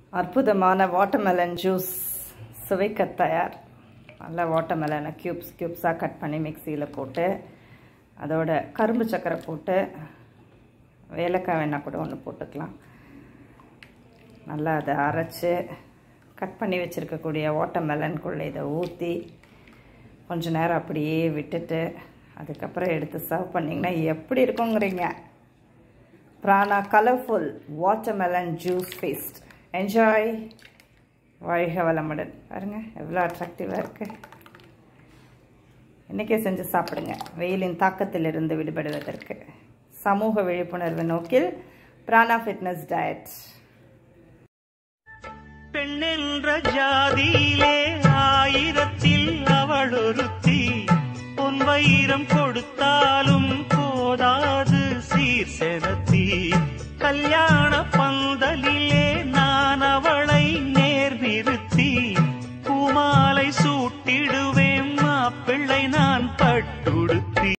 அற்புதமான watermelon juice சுவைக்க தயார் நல்லா வாட்டர்மெலனை க்யூப்ஸ் க்யூப்ஸாக கட் பண்ணி மிக்சியில் போட்டு அதோட கரும்பு சக்கரை போட்டு ஏலக்காய் வேணால் கூட ஒன்று போட்டுக்கலாம் நல்லா அதை அரைச்சி கட் பண்ணி வச்சுருக்கக்கூடிய வாட்டர்மெலனுக்குள்ளே இதை ஊற்றி கொஞ்ச நேரம் அப்படியே விட்டுட்டு அதுக்கப்புறம் எடுத்து சர்வ் பண்ணிங்கன்னா எப்படி இருக்குங்கிறீங்க பிராணா கலர்ஃபுல் வாட்டர்மெலன் ஜூஸ் ஃபேஸ்ட் என்ஜாய் வாழ்க வளமுடன் பாருங்க எவ்வளோ அட்ராக்டிவாக இருக்குது இன்றைக்கே செஞ்சு சாப்பிடுங்க வெயிலின் தாக்கத்திலிருந்து விடுபடுவதற்கு சமூக விழிப்புணர்வு நோக்கில் பிராணா ஃபிட்னஸ் டயட் பெண்ணென்ற ஜாதியிலே ஆயிரத்தில் அவள் ஒருத்தி பொன் வைரம் கொடுத்தாலும் போதாது சீர் செனத்தி